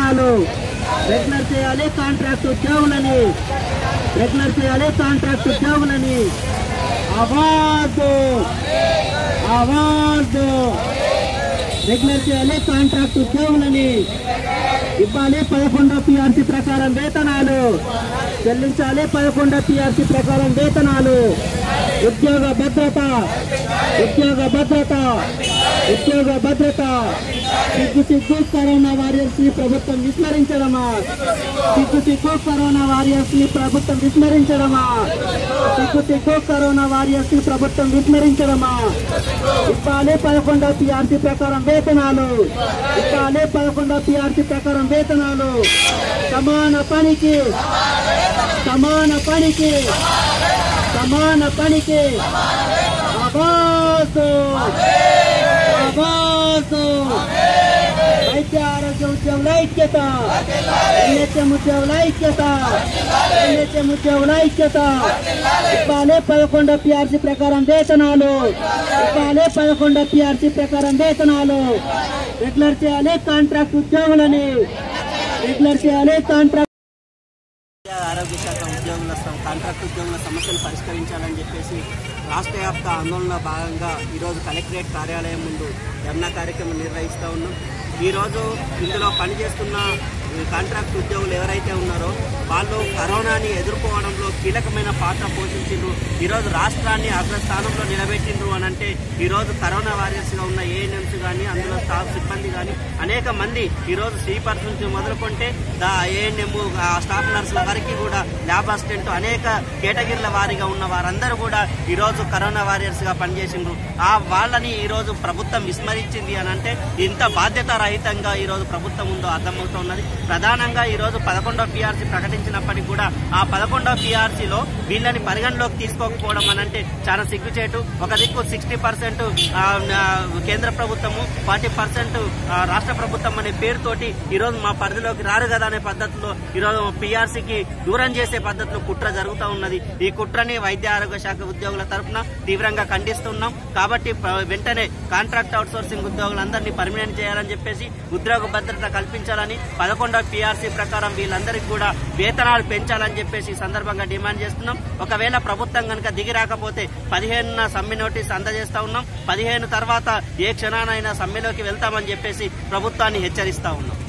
వేతనాలు రెగ్యులర్ చేయాలి కాంట్రాక్ట్ ఉద్యోగులని రెగ్యులర్ చేయాలి కాంట్రాక్ట్ ఉద్యోగులని అవార్డు అవార్డు రెగ్యులర్ చేయాలి కాంట్రాక్ట్ ఉద్యోగులని ఇవ్వాలి పదకొండో పిఆర్సీ ప్రకారం వేతనాలు చెల్లించాలి పదకొండో పిఆర్సీ ప్రకారం వేతనాలు ఉద్యోగ భద్రత ఉద్యోగ భద్రత ఉద్యోగ భద్రత సిగ్గు సిగ్గు కరోనా వారియర్స్ ని ప్రభుత్వం విస్మరించడమా సిగ్గు సిగ్గు కరోనా వారియర్స్ ని ప్రభుత్వం విస్మరించడమా సిగ్గు సిగ్గు కరోనా వారియర్స్ ని ప్రభుత్వం విస్మరించడమా ఇవ్వాలి పదకొండో పిఆర్సీ ప్రకారం వేతనాలు ఇవ్వాలి పదకొండో పిఆర్సీ ప్రకారం వేతనాలు సమాన పనికి సమాన పనికి సమాన పనికి అబాసు అబాసు వైద్య ఆరోగ్య ఉద్యోగుల ఐక్యత ఎన్హెచ్ఎం ఉద్యోగుల ఐక్యత ఎన్హెచ్ఎం ఉద్యోగుల ఐక్యత ఇవ్వాలి పదకొండో పిఆర్సీ ప్రకారం వేతనాలు ఇవ్వాలి పదకొండో పిఆర్సీ ప్రకారం వేతనాలు రెగ్యులర్ చేయాలి కాంట్రాక్ట్ ఉద్యోగులని రెగ్యులర్ చేయాలి కాంట్రాక్ట్ ఆరోగ్య శాఖ ఉద్యోగుల సమ- కాంట్రాక్ట్ ఉద్యోగుల సమస్యలు పరిష్కరించాలని చెప్పేసి రాష్ట్ర వ్యాప్త ఆందోళనలో భాగంగా ఈరోజు కలెక్టరేట్ కార్యాలయం ముందు ధర్నా కార్యక్రమం నిర్వహిస్తూ ఉన్నాం ఈరోజు ఇందులో పనిచేస్తున్న ఈ కాంట్రాక్ట్ ఉద్యోగులు ఎవరైతే ఉన్నారో వాళ్ళు కరోనాని ఎదుర్కోవడంలో కీలకమైన పాత్ర పోషించిండ్రు ఈరోజు రాష్ట్రాన్ని అగ్రస్థానంలో నిలబెట్టిండ్రు అని అంటే ఈరోజు కరోనా వారియర్స్గా ఉన్న ఏఎన్ఎంస్ కానీ అందులో స్టాఫ్ సిబ్బంది కానీ అనేక మంది ఈరోజు స్లీపర్స్ నుంచి మొదలుకుంటే దా ఏఎన్ఎం స్టాఫ్ నర్సుల వరకు కూడా ల్యాబ్ అసిస్టెంట్ అనేక కేటగిరీల వారిగా ఉన్న వారందరూ కూడా ఈరోజు కరోనా వారియర్స్గా పనిచేసిండ్రు ఆ వాళ్ళని ఈరోజు ప్రభుత్వం విస్మరించింది అని అంటే ఇంత బాధ్యత రహితంగా ఈరోజు ప్రభుత్వం ఉందో అర్థమవుతున్నది ప్రధానంగా ఈరోజు పదకొండవ పిఆర్సీ ప్రకటించినప్పటికీ కూడా ఆ పదకొండవ పిఆర్సీలో వీళ్ళని పరిగణలోకి తీసుకోకపోవడం అని అంటే చాలా సిగ్గుచేటు ఒక దిక్కు సిక్స్టీ పర్సెంట్ కేంద్ర ప్రభుత్వము ఫార్టీ పర్సెంట్ రాష్ట్ర ప్రభుత్వం అనే పేరుతోటి ఈరోజు మా పరిధిలోకి రారు కదా అనే పద్ధతిలో ఈరోజు పిఆర్సీకి దూరం చేసే పద్ధతిలో కుట్ర జరుగుతూ ఉన్నది ఈ కుట్రని వైద్య ఆరోగ్య శాఖ ఉద్యోగుల తరఫున తీవ్రంగా ఖండిస్తున్నాం కాబట్టి ప- వెంటనే కాంట్రాక్ట్ అవుట్సోర్సింగ్ ఉద్యోగులందరినీ పర్మినెంట్ చేయాలని చెప్పేసి ఉద్యోగ భద్రత కల్పించాలని పదకొండవ పిఆర్సీ ప్రకారం వీళ్ళందరికీ కూడా వేతనాలు పెంచాలని చెప్పేసి ఈ సందర్భంగా డిమాండ్ చేస్తున్నాం ఒకవేళ ప్రభుత్వం కనుక దిగి రాకపోతే పదిహేనున సమ్మె నోటీస్ అందజేస్తా ఉన్నాం పదిహేను తర్వాత ఏ క్షణానైనా సమ్మెలోకి వెళ్తామని చెప్పేసి ప్రభుత్వాన్ని హెచ్చరిస్తా ఉన్నాం